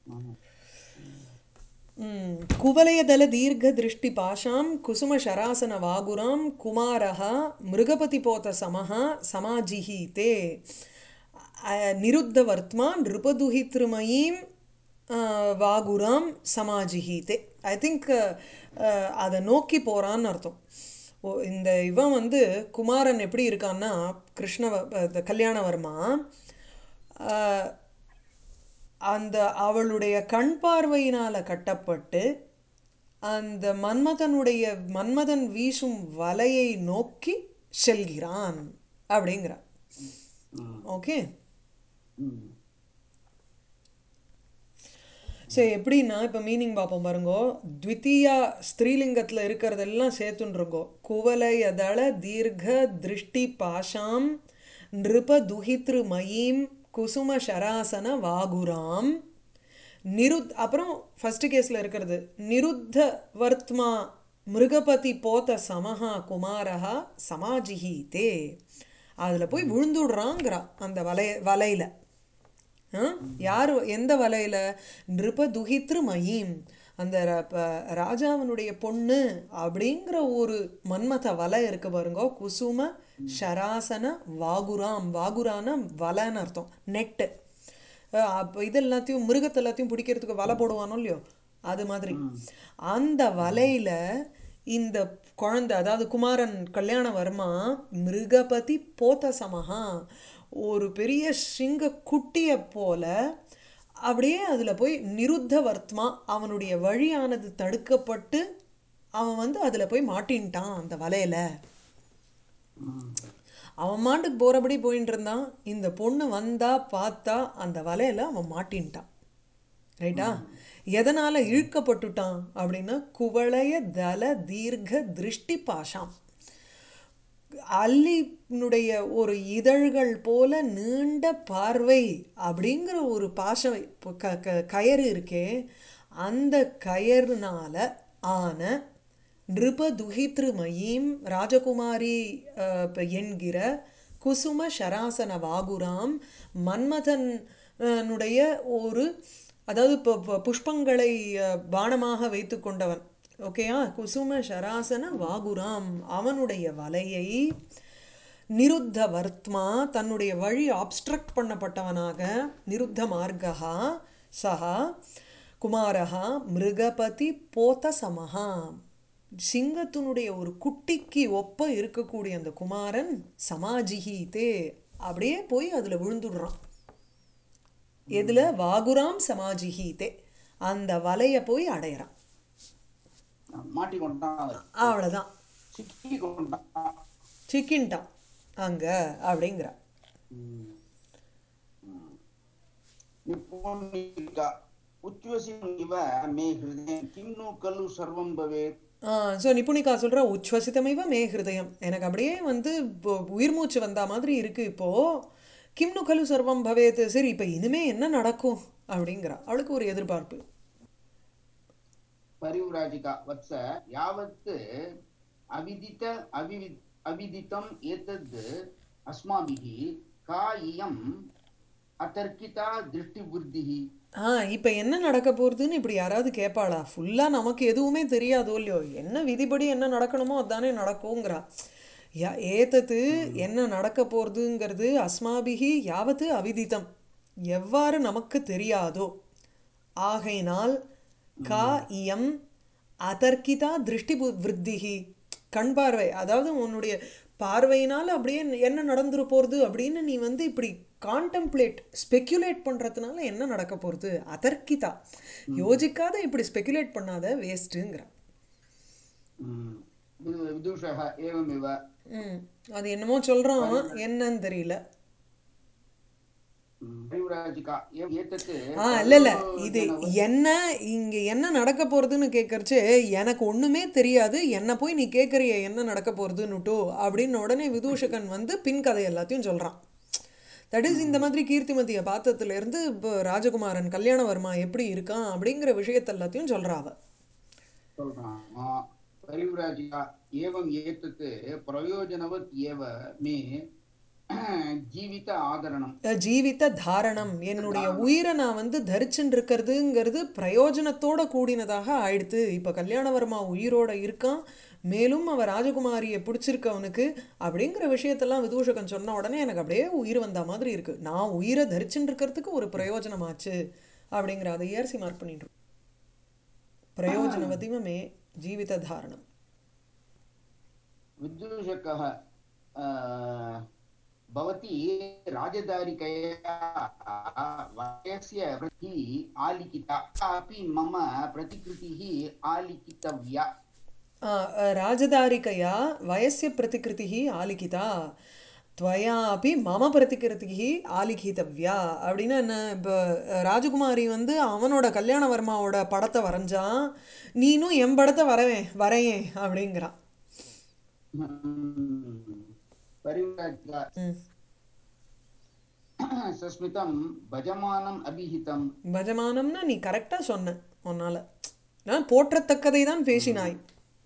ம், குவலயதல தீர்க்க திருஷ்டி பாஷாம் குசும சராசன வாகுராம் குமாரः மிருகபதி போத சமஹ சமாஜிஹீதே நிருத்தவர்த்மா நிருபதுஹித்ருமயீம் வாகுராம் சமாஜிஹீதே ஐ திங்க் அதை நோக்கி போகிறான்னு அர்த்தம் ஓ இந்த இவன் வந்து குமாரன் எப்படி இருக்கான்னா கிருஷ்ண கல்யாணவர்மா ஆஹ், அந்த அவளுடைய கண் பார்வையினால கட்டப்பட்டு அந்த மன்மதனுடைய மன்மதன் வீசும் வலையை நோக்கி செல்கிறான் அப்படிங்கிறான் ஓகே ஸோ எப்படின்னா இப்போ மீனிங் பார்ப்போம் பாருங்கோ த்விதீயா ஸ்திரீலிங்கத்தில் இருக்கிறதெல்லாம் சேர்த்துன்ருங்கோ குவலயதள தீர்க்க திருஷ்டி பாஷாம் நிருப துஹித்ரு மயீம் குசும ஷராசன வாகுராம் நிருத் அப்புறம் ஃபர்ஸ்ட் கேஸில் இருக்கிறது நிருத்த வர்த்மா மிருகபதி போத சமஹா குமாரஹா சமாஜிஹி தே அதில் போய் விழுந்துடுறாங்கிறா அந்த வலைய வலையில் யார் எந்த வலையில் நிருப துஹித்ரு மயீம் அந்த ர- ப- ராஜாவினுடைய பொண்ணு அப்படிங்கிற ஒரு மன்மத வலை இருக்கு பாருங்க குசும ஷராசன வாகுராம் வாகுரான வலைன்னு அர்த்தம் நெட்டு அப்போ இது எல்லாத்தையும் மிருகத்தை எல்லாத்தையும் பிடிக்கிறதுக்கு வலை போடுவானோ இல்லையோ அது மாதிரி அந்த வலையில இந்த குழந்தை அதாவது குமாரன் கல்யாணவர்மா மிருகபதி போத்த சமஹா ஒரு பெரிய சிங்க குட்டியை போல அப்படியே அதில் போய் நிருத்த வர்த்மா அவனுடைய வழியானது தடுக்கப்பட்டு அவன் வந்து அதில் போய் மாட்டின்ட்டான் அந்த வலையில அவன் மாட்டுக்கு போகிறபடி போயின்னு இருந்தான் இந்த பொண்ணு வந்தா பார்த்தா அந்த வலையில அவன் மாட்டின்ட்டான் ரைட்டா எதனால இழுக்கப்பட்டுட்டான் அப்படின்னா குவளைய தல தீர்க்க திருஷ்டி பாஷாம் அல்லினுடைய ஒரு இதழ்கள் போல நீண்ட பார்வை அப்படிங்கிற ஒரு பாசம் இப்போ க க கயறு இருக்கே அந்த கயறுனால ஆன நிருபதுஹித்ருமயீம் ராஜகுமாரி அஹ், ப- என்கிற குசும ஷராசன வாகுராம் மன்மதன் அஹ், னுடைய ஒரு அதாவது இப்போ இப்போ புஷ்பங்களை அஹ், பானமாக வைத்து கொண்டவன் ஓகேயா குசும ஷராசன வாகுராம் அவனுடைய வலையை நிருத்த வர்த்மா தன்னுடைய வழி ஆப்ஸ்ட்ரக்ட் பண்ணப்பட்டவனாக நிருத்த மார்கா சஹா குமாரஹா மிருகபதி போத சமஹா சிங்கத்தினுடைய ஒரு குட்டிக்கு ஒப்ப இருக்கக்கூடிய அந்த குமாரன் சமாஜிஹீதே அப்படியே போய் அதில் விழுந்துடுறான் எதுல வாகுராம் சமாஜிஹீதே அந்த வலையை போய் அடையிறான் மாட்டி கொண்டான் அவன். அவ்வளோதான் சிக்கி கொண்டான் சிக்கின்ட்டான் அங்க அப்படிங்கிற ம். ம். நிப்புணிகா உச்வசிம் இவ மே ஹிருதயம் கிம் நு கல்லு சர்வம் பவேத் ஸோ நிபுணிகா சொல்கிறா உச்வசிதமைவ மே ஹிருதயம் எனக்கு அப்படியே வந்து இப்போ உயிர் மூச்சு வந்தா மாதிரி இருக்கு இப்போ கிம்னு கலு சர்வம் பவேத் சரி இப்போ இனிமே என்ன நடக்கும் அப்படிங்கிறா அவளுக்கு ஒரு எதிர்பார்ப்பு परिव्राजिका वत्स यावत् अविदित अविवि अविदितम् एतद् अस्माभिः का इयम् अतर्किता दृष्टिबुद्धिः ஆ இப்போ என்ன நடக்க போகிறதுன்னு இப்படி யாராவது கேட்பாளா ஃபுல்லாக நமக்கு எதுவுமே தெரியாதோ இல்லையோ என்ன விதிப்படி என்ன நடக்கணுமோ அதானே நடக்குங்கிறா யா ஏத்தது என்ன நடக்க போகிறதுங்கிறது அஸ்மாபிகி யாவத்து அவிதித்தம் எவ்வாறு நமக்கு தெரியாதோ ஆகையினால் கா இயம் அதர்க்கிதா திருஷ்டி பு- விருத்திகி கண் பார்வை அதாவது உன்னுடைய பார்வையினால் அப்படியே என்ன நடந்துரு போகிறது அப்படின்னு நீ வந்து இப்படி கான்டெம்ப்ளேட் ஸ்பெக்குலேட் பண்ணுறதுனால என்ன நடக்க போகிறது அதர்க்கிதா யோசிக்காத இப்படி ஸ்பெக்குலேட் பண்ணாத வேஸ்ட்டுங்கிற म्, विदु- विदुषः एवमेव ம் அது என்னமோ சொல்கிறான் என்னன்னு தெரியல म्, परिव्राजिका एव- एतत् ஆ இல்ல இல்ல இது என்ன இங்க என்ன நடக்க போறதுன்னு கேட்கறச்சே எனக்கு ஒண்ணுமே தெரியாது என்ன போய் நீ கேட்கறிய என்ன நடக்க போறதுன்னுட்டோ அப்படின்னு உடனே விதூஷகன் வந்து பின் கதை எல்லாத்தையும் சொல்றான் தட் இஸ் இந்த மாதிரி கீர்த்திமதியை பார்த்ததுல இருந்து இப்போ ராஜகுமாரன் கல்யாணவர்மா எப்படி இருக்கான் அப்படிங்கிற விஷயத்த எல்லாத்தையும் சொல்றா அவ சொல்றான் ஆ, परिव्राजिका एवम् एतत् प्रयोजनवत् एव मे ஜீவித ஆதரணம் அஹ் ஜீவித தாரணம் என்னுடைய உயிரை நான் வந்து தரிச்சுட்டு இருக்கிறதுங்கிறது பிரயோஜனத்தோட கூடினதாக ஆயிடுத்து இப்போ கல்யாணவர்மா உயிரோட இருக்கான் மேலும் அவ ராஜகுமாரியை பிடிச்சிருக்கு அவனுக்கு அப்படிங்கிற விஷயத்தெல்லாம் விதூஷகன் சொன்ன உடனே எனக்கு அப்படியே உயிர் வந்த மாதிரி இருக்கு நான் உயிரை தரிச்சுட்டு இருக்கிறதுக்கு ஒரு பிரயோஜனமாச்சு அப்படிங்கிற அதை ஏர்சி மார்க் பண்ணிட்டு பிரயோஜனவதிமே ஜீவித தாரணம் विदूषकः अ, भवती राजदारिकया वयस्य प्रति आलिखिता अपि मम प्रतिकृतिः आलिखितव्या आ, राजदारिकया वयस्य प्रतिकृतिः आलिखिता त्वया अपि मम प्रतिकृतिः ஆலிகிதவ்யா அப்படின்னா என்ன இப்போ ராஜகுமாரி வந்து அவனோட கல்யாணவர்மாவோட படத்தை வரைஞ்சான் நீனும் என் படத்தை வரவேன் வரையேன் அப்படிங்கிறான் परिव्राजिका ம் सस्मितं भजमानम् अभिहितं பஜமானம்னா நீ கரெக்டாக சொன்ன உன்னால நான் போற்றத்தக்கதை தான் பேசினாய்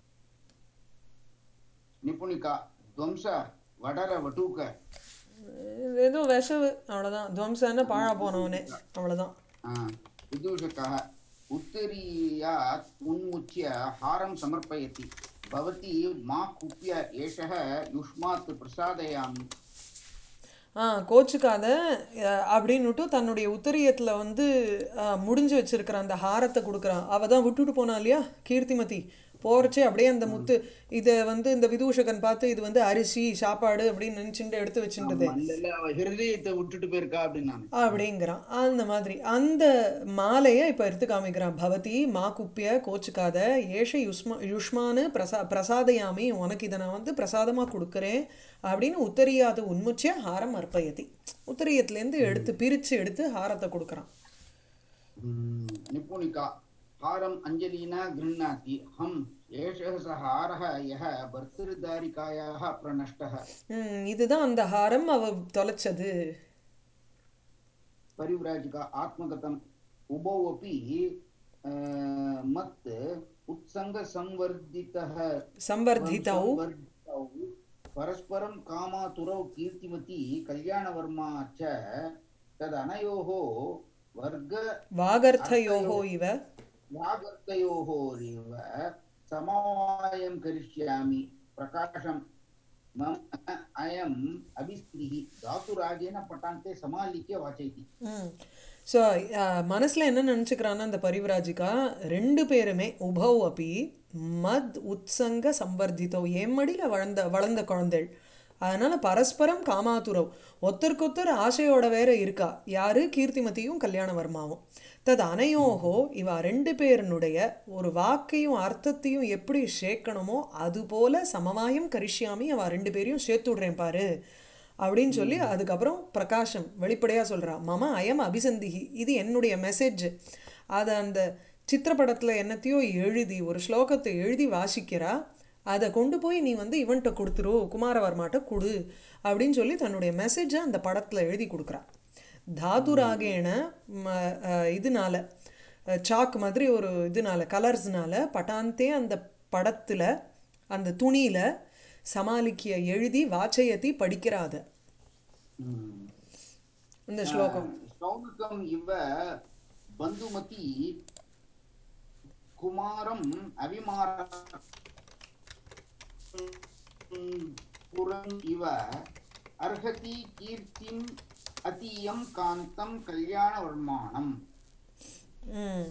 निपुणिका ध्वंस वडर वटूक ஏதோ விஷவு அவ்வளோதான் துவம்சன்னு பாழா போனவனே அவ்வளோதான் आ, विदूषकः उत्तरीयात् उन्मुच्य हारं समर्पयति भवती मा कुप्य एषः युष्मात् प्रसादयामि ஆ கோச்சுக்காத அஹ், அப்படின்னுட்டு தன்னுடைய உத்தரியத்தில் வந்து அஹ், முடிஞ்சு வச்சிருக்கிற அந்த ஹாரத்தை கொடுக்குறான் அவ தான் விட்டுட்டு போனா இல்லையா கீர்த்திமதி போறச்சே அப்படியே அந்த முத்து இதை வந்து இந்த விதூஷகன் பார்த்து இது வந்து அரிசி சாப்பாடு அப்படின்னு நினச்சிட்டு எடுத்து வச்சுட்டுது மல்லல அவ ஹிருதயத்தை விட்டுட்டு போயிருக்கா அப்படின்னு நான் அப்படிங்கிறான் அந்த மாதிரி அந்த மாலையை இப்போ எடுத்து காமிக்கிறான் பவதி மா குப்பிய கோச்சுக்காத ஏஷ யுஷ்மா யுஷ்மானு பிரசா பிரசாதயாமி உனக்கு இதை நான் வந்து பிரசாதமாக கொடுக்குறேன் அப்படின்னு உத்தரியாது உன்முச்சிய ஹாரம் அர்ப்பயதி உத்தரியத்துலேருந்து எடுத்து பிரித்து எடுத்து ஹாரத்தை கொடுக்குறான் நிபுணிகா हारम् अञ्जलिना गृह्णाति हम् एषः स हारः यः भर्तृदारिकायाः प्रनष्टः ம், இதுதான் அந்த ஹாரம் அவ தொலைச்சது परिव्राजिका आत्मगतम् उभौ अपि अ, मत् उत्सङ्गसंवर्धितः சம்வர்திதௌ संवर्धितौ परस्परं कामातुरौ कीर्तिमती कल्याणवर्मा च तदनयोः वर्ग வாகர்த்தயோகோ இவ वागर्तयोः इव समवायं करिष्यामि प्रकाशं मम अयम् अभिस्त्रिः धातुरागेन पटान्ते समालिख्य वाचयति ம் ஸோ மனசில் என்ன நினச்சிக்கிறான்னா அந்த பரிவிராஜிகா ரெண்டு பேருமே உபௌ அப்பி மத் உத்சங்க சம்வர்தித்தோ என் மடியில் வளர்ந்த வளர்ந்த குழந்தைகள் அதனால் பரஸ்பரம் காமாதுரவ் ஒருத்தருக்கொத்தர் ஆசையோட வேற இருக்கா யாரு கீர்த்திமதியும் கல்யாணவர்மாவும் தது அனையோகோ இவ ரெண்டு பேருனுடைய ஒரு வாக்கையும் அர்த்தத்தையும் எப்படி சேர்க்கணுமோ அதுபோல சமவாயம் கரிஷ்யாமி அவ ரெண்டு பேரையும் சேர்த்து விடுறேன் பாரு அப்படின்னு சொல்லி அதுக்கப்புறம் பிரகாஷம் வெளிப்படையாக சொல்கிறா மம அயம் அபிசந்திகி இது என்னுடைய மெசேஜ் அதை அந்த சித்திரப்படத்தில் என்னத்தையோ எழுதி ஒரு ஸ்லோகத்தை எழுதி வாசிக்கிறா அதை கொண்டு போய் நீ வந்து இவன்கிட்ட கொடுத்துரு குமாரவர்மாட்ட கொடு அப்படின்னு சொல்லி தன்னுடைய மெசேஜை அந்த படத்தில் எழுதி கொடுக்குறா தாதுராகேன ம, அஹ், இதனால அஹ், சாக் மாதிரி ஒரு இதனால கலர்ஸ்னால பட்டாந்தே அந்த படத்தில் அந்த துணியில் சமாளிக்கிய எழுதி வாச்சயத்தி படிக்கிறாத இந்த ஸ்லோகம் शौनकम् इव बन्धुमती कुमारम् अविमार पुरम् इव अर्हति कीर्तिम् अतीयं कान्तं कल्याणवर्माणम् ம்.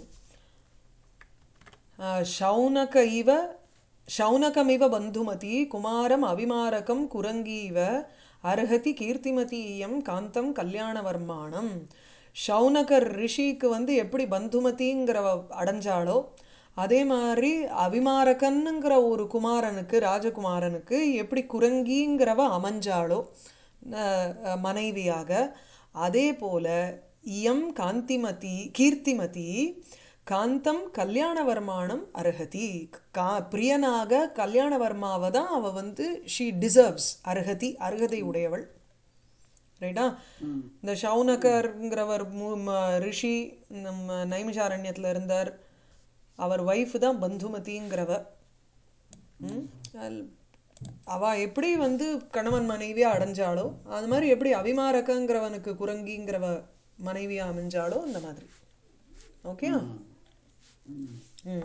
ஆ, शौनक इव शौनकमिव बन्धुमती कुमारम् अविमारकं कुरङ्गी इव அர்ஹதி கீர்த்திமதி இயம் காந்தம் கல்யாணவர்மானம் ஷௌனகர் ரிஷிக்கு வந்து எப்படி பந்துமதிங்கிறவ அடைஞ்சாளோ அதே மாதிரி அவிமாரகன்னுங்கிற ஒரு குமாரனுக்கு ராஜகுமாரனுக்கு எப்படி குரங்கிங்கிறவ அமைஞ்சாளோ அஹ், அஹ், மனைவியாக அதே போல இயம் காந்திமதி கீர்த்திமதி காந்தம் கல்யாணவர்மானம் அருகதி கா பிரியனாக கல்யாணவர்மாவை தான் அவள் வந்து ஷீ டிசர்வ்ஸ் அருகதி அருகதை உடையவள் ரைட்டா இந்த ஷவுனகர்ங்கிறவர் மு- ம- ரிஷி நம்ம நைமிஷாரண்யத்தில் இருந்தார் அவர் ஒய்ஃப் தான் பந்துமதிங்கிறவ ம்? அல்- அவ எப்படி வந்து கணவன் மனைவியா அடைஞ்சாளோ அது மாதிரி எப்படி அபிமாரகங்கிறவனுக்கு குரங்கிங்கிறவ மனைவியா அமைஞ்சாளோ அந்த மாதிரி ஓகே ம்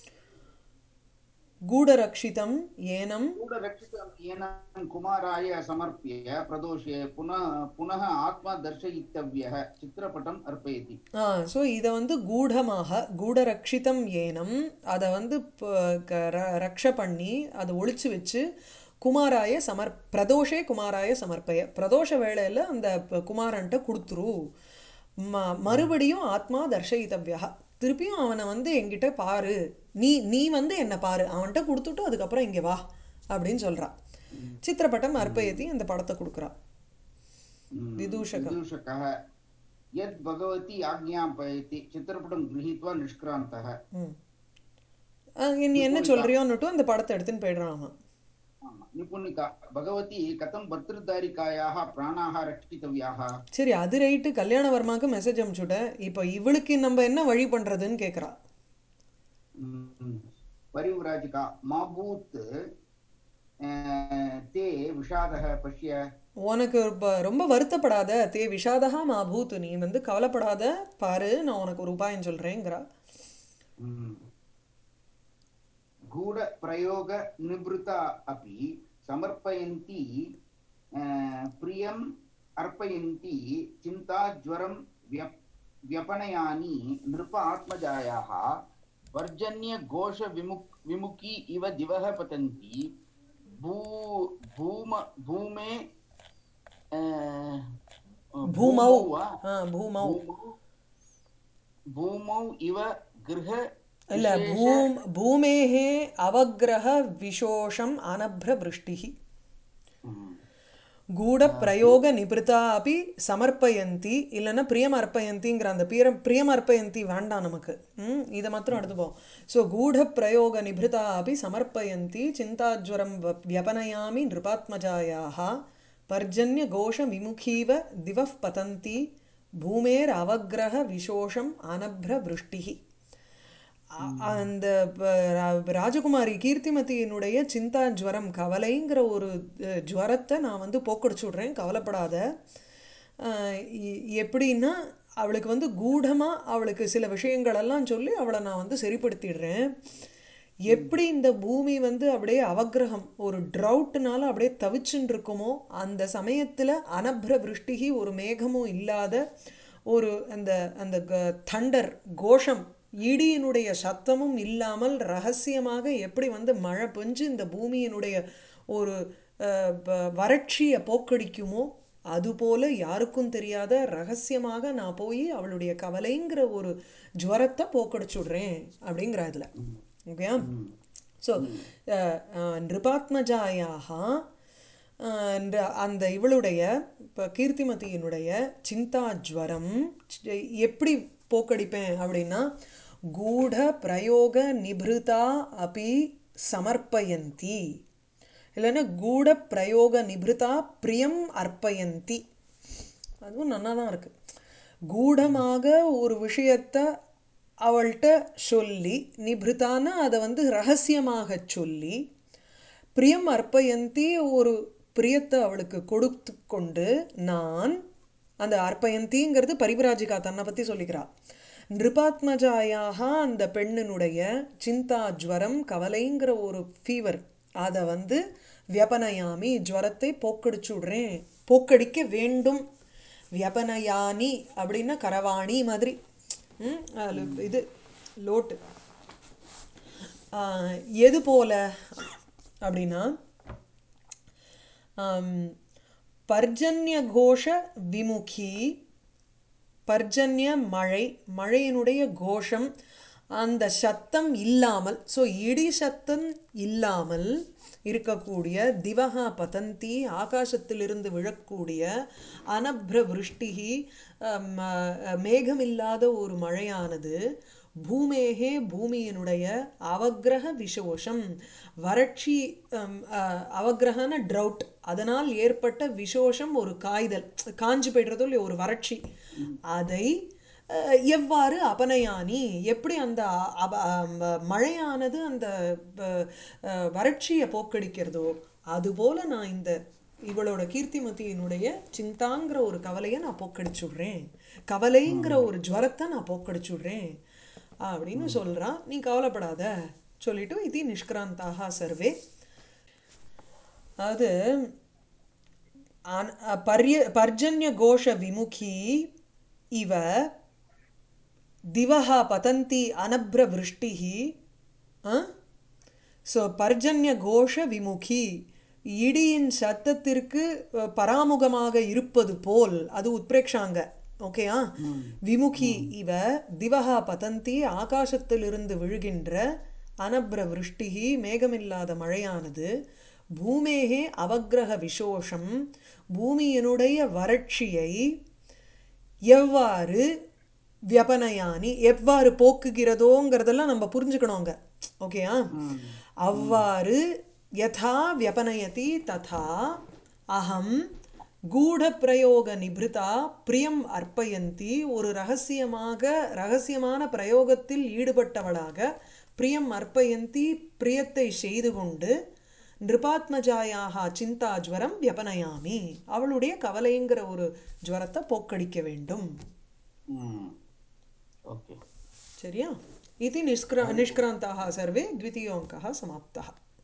गूढरक्षितं येनं गूढरक्षितं येन कुमाराय समर्प्य प्रदोषे पुनः पुनः आत्मा दर्शयितव्यः चित्रपटम् अर्पयति ஆ ஸோ இதை வந்து கூடமாக கூடரக்ஷிதம் ஏனம் அதை வந்து ப- க- ர- ரக்ஷ பண்ணி அதை ஒளிச்சு வச்சு குமாராய சமர் பிரதோஷே குமாராய சமர்ப்பய பிரதோஷ வேளையில் அந்த ப- குமாரன்ட்ட கொடுத்துரு ம மறுபடியும் ஆத்மா தர்ஷயித்தவ்யா திருப்பியும் அவனை வந்து என்கிட்ட பாரு நீ நீ வந்து என்னை பாரு அவன்கிட்ட கொடுத்துட்டு அதுக்கப்புறம் இங்கே வா அப்படின்னு சொல்றா சித்திரப்பட்டம் அர்ப்பயத்தி அந்த படத்தை கொடுக்குறா विदूषकः। विदूषकः यद् भगवती आज्ञापयति चित्रपटं गृहीत्वा निष्क्रान्तः ம் ஆ, நீ என்ன சொல்றியோன்னுட்டும் அந்த படத்தை எடுத்துன்னு போயிடுறான் அவன் ஆமா. நிபுணிகா பகவதி கதம் பர்திருதாரிகாயாக பிராணாக ரட்சித்தவ்யாக சரி அது ரைட்டு கல்யாணவர்மாவுக்கு மெசேஜ் அனுப்பிச்சுட்டேன் இப்போ இவளுக்கு நம்ம என்ன வழி பண்ணுறதுன்னு கேட்குறா ம். परिव्राजिका मा भूत् अ, ते विषादः पश्य உனக்கு இப்போ ரொம்ப வருத்தப்படாத தே விஷாதகா மாபூத் நீ வந்து கவலைப்படாத பாரு நான் உனக்கு ஒரு உபாயம் சொல்கிறேங்கிறா ம். गूढप्रयोगनिवृत्ता अपि समर्पयन्ती अ, प्रियम् अर्पयन्ती चिन्ताज्वरं व्यप व्यपनयानि नृप आत्मजायाः पर्जन्यघोषविमुक् विमुखी इव दिवः पतन्ति भू भूम भूमे अ, பூமௌ वा ஆ பூமௌ भूमौ भूमौ इव गृह இல்லை பூம் பூமேஹே அவக்கிரக விஷோஷம் அனப்ர விருஷ்டிகி ம். गूढप्रयोग निभृता अपि சமர்ப்பயந்தி இல்லைன்னா பிரியம் அர்ப்பயந்திங்கிற அந்த பிரியம் பிரியம் அர்ப்பயந்தி வேண்டாம் நமக்கு ம் இதை மாத்திரம் எடுத்துப்போம் ஸோ गूढप्रयोग निभृता अपि समर्पयन्ति चिन्ताज्वरं व- व्यपनयामि नृपात्मजायाः पर्जन्यघोषविमुखीव दिवः पतन्ति भूमेरवग्रहविशोषम् अनभ्रवृष्टिः அ- அந்த ப- ரா- ராஜகுமாரி கீர்த்திமதியினுடைய சிந்தா ஜுவரம் கவலைங்கிற ஒரு அஹ், ஜுவரத்தை நான் வந்து போக்கடிச்சு விட்றேன் கவலைப்படாத அஹ், எ- எப்படின்னா அவளுக்கு வந்து கூடமாக அவளுக்கு சில விஷயங்களெல்லாம் சொல்லி அவளை நான் வந்து சரிப்படுத்திடுறேன் எப்படி இந்த பூமி வந்து அப்படியே அவக்கிரகம் ஒரு ட்ரவுட்னால அப்படியே தவிச்சுன்னு இருக்குமோ அந்த சமயத்தில் அனப்ர விருஷ்டிகி ஒரு மேகமும் இல்லாத ஒரு அந்த அந்த தண்டர் கோஷம் இடியினுடைய சத்தமும் இல்லாமல் ரகசியமாக எப்படி வந்து மழை பெஞ்சு இந்த பூமியினுடைய ஒரு அஹ், ப- வறட்சியை போக்கடிக்குமோ அதுபோல யாருக்கும் தெரியாத ரகசியமாக நான் போய் அவளுடைய கவலைங்கிற ஒரு ஜுவரத்தை போக்கடிச்சு விடுறேன் அப்படிங்கிற இதில் ஓகேயா ஸோ நிருபாத்மஜாயாக அந்த இவளுடைய இப்போ கீர்த்திமதியினுடைய சிந்தா ஜுவரம் சி- எப்படி போக்கடிப்பேன் அப்படின்னா கூட பிரயோக நிபிருதா அபி சமர்ப்பயந்தி இல்லைன்னா கூட பிரயோக நிபிருதா பிரியம் அர்ப்பயந்தி அதுவும் நல்லா தான் இருக்கு கூடமாக ஒரு விஷயத்தை அவள்கிட்ட சொல்லி நிபிருதான அதை வந்து ரகசியமாக சொல்லி பிரியம் அர்ப்பயந்தி ஒரு பிரியத்தை அவளுக்கு கொடுத்து கொண்டு நான் அந்த அர்ப்பயந்திங்கிறது பரிவிராஜிகா தன்னை பற்றி சொல்லிக்கிறா நிருபாத்மஜாயாக அந்த பெண்ணினுடைய சிந்தா ஜுவரம் கவலைங்கிற ஒரு ஃபீவர் அதை வந்து வியபனயாமி ஜுவரத்தை போக்கடிச்சு விடுறேன் போக்கடிக்க வேண்டும் வியபனயானி அப்படின்னா கரவாணி மாதிரி ம், அதுல இது லோட்டு ஆஹ், எது போல அப்படின்னா ஆம், பர்ஜன்ய கோஷ விமுகி பர்ஜன்ய மழை மழையினுடைய கோஷம் அந்த சத்தம் இல்லாமல் ஸோ இடி சத்தம் இல்லாமல் இருக்கக்கூடிய திவகா பதந்தி ஆகாசத்திலிருந்து விழக்கூடிய அனப்ர விருஷ்டிகி அம், அஹ், மேகமில்லாத ஒரு மழையானது பூமேகே பூமியினுடைய அவக்கிரக விசோஷம் வறட்சி அம், அஹ், அவக்கிரகன ட்ரவுட் அதனால் ஏற்பட்ட விசோஷம் ஒரு காய்தல் காஞ்சு போய்டுறதோ இல்லையோ ஒரு வறட்சி அதை அஹ், எவ்வாறு அபனயானி எப்படி அந்த அ- அப- அம், மழையானது அந்த அஹ், அஹ், வறட்சியை போக்கடிக்கிறதோ அதுபோல நான் இந்த இவளோட கீர்த்திமதியினுடைய சிந்தாங்கிற ஒரு கவலையை நான் போக்கடிச்சு விடுறேன் கவலைங்கிற ஒரு ஜுவரத்தை நான் போக்கடிச்சு விடுறேன் அப்படின்னு சொல்றான் நீ கவலைப்படாத சொல்லிட்டு இது நிஷ்கிராந்தாக சர்வே அது அன- அ, பர்ய பர்ஜன்ய கோஷ விமுகி இவ திவஹ பதந்தி அனப்ர விருஷ்டிஹி ஸோ பர்ஜன்ய கோஷ விமுகி இடியின் சத்தத்திற்கு அ, பராமுகமாக இருப்பது போல் அது உத்பிரேக்ஷாங்க ஓகேயா விமுகி இவ திவஹா பதந்தி ஆகாசத்திலிருந்து விழுகின்ற அனப்ர விருஷ்டிகி மேகமில்லாத மழையானது பூமேகே அவக்கிரக விசோஷம் பூமியினுடைய வறட்சியை எவ்வாறு வியபனயானி எவ்வாறு போக்குகிறதோங்கிறதெல்லாம் நம்ம புரிஞ்சுக்கணுங்க ஓகேயா அவ்வாறு யதா வியபனயதி ததா அகம் கூடப்பிரயோக நிபிருதா பிரியம் அர்ப்பயந்தி ஒரு ரகசியமாக ரகசியமான பிரயோகத்தில் ஈடுபட்டவளாக பிரியம் அர்ப்பயந்தி பிரியத்தை செய்து கொண்டு நிருபாத்மஜாயாக சிந்தா ஜுவரம் வியபனயாமி அவளுடைய கவலைங்கிற ஒரு ஜுவரத்தை போக்கடிக்க வேண்டும் ஓகே சரியா इति निष्क्रा निष्क्रान्ताः सर्वे द्वितीयोऽङ्कः समाप्तः